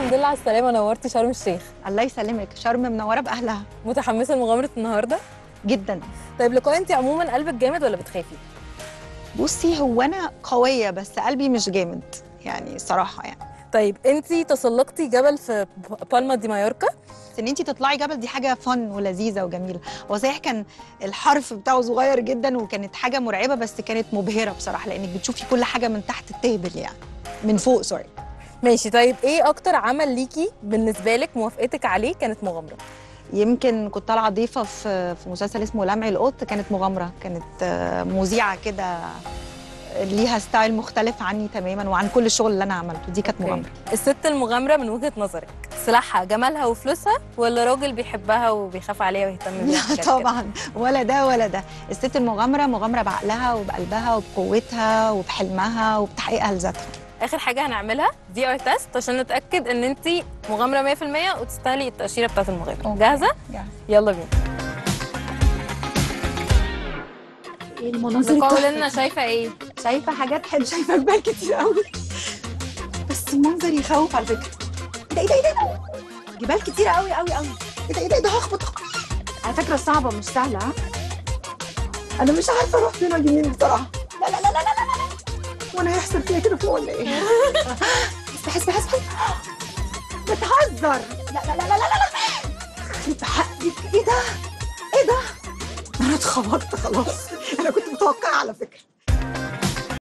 الحمد لله على السلامه نورتي شرم الشيخ الله يسلمك شرم منوره باهلها متحمسه لمغامره النهارده جدا طيب لقاء انت عموما قلبك جامد ولا بتخافي بصي هو انا قويه بس قلبي مش جامد يعني صراحه يعني طيب انت تسلقتي جبل في بالما دي مايوركا بس ان انت تطلعي جبل دي حاجه فن ولذيذه وجميله هو صحيح كان الحرف بتاعه صغير جدا وكانت حاجه مرعبه بس كانت مبهره بصراحه لانك بتشوفي كل حاجه من تحت التهبل يعني من فوق سوري ماشي طيب ايه اكتر عمل ليكي بالنسبه لك موافقتك عليه كانت مغامره يمكن كنت طالعه ضيفه في في مسلسل اسمه لمع القط كانت مغامره كانت آه، مذيعه كده ليها ستايل مختلف عني تماما وعن كل الشغل اللي انا عملته دي كانت مغامره الست المغامره من وجهه نظرك سلاحها جمالها وفلوسها ولا راجل بيحبها وبيخاف عليها ويهتم بيها لا وحاجات كده؟ طبعا ولا ده ولا ده الست المغامره مغامره بعقلها وبقلبها وبقوتها وبحلمها وبتحقيقها لذاتها اخر حاجه هنعملها في ار تيست عشان نتاكد ان انت مغامره 100% وتستاهلي التاشيره بتاعه المغامره أوكي. جاهزه يعني. يلا بينا ايه المناظر لقاء التحفة لنا شايفه ايه شايفه حاجات حلوه شايفه جبال كتير قوي بس المنظر يخوف على فكره ايه ده ايه ده ايه ده جبال كتيرة قوي قوي قوي ايه ده ايه ده, إيه ده هخبط هخبط. على فكرة صعبة مش سهلة ها انا مش عارفه اروح فين ولا يمين بصراحه لا لا لا لا لا لا لا وانا هيحصل فيها كده فوق ولا ايه بحس بحس بحس بتهزر لا لا لا لا لا لا يخرب حقك ايه ده ايه ده انا اتخبطت خلاص انا كنت متوقعه على فكره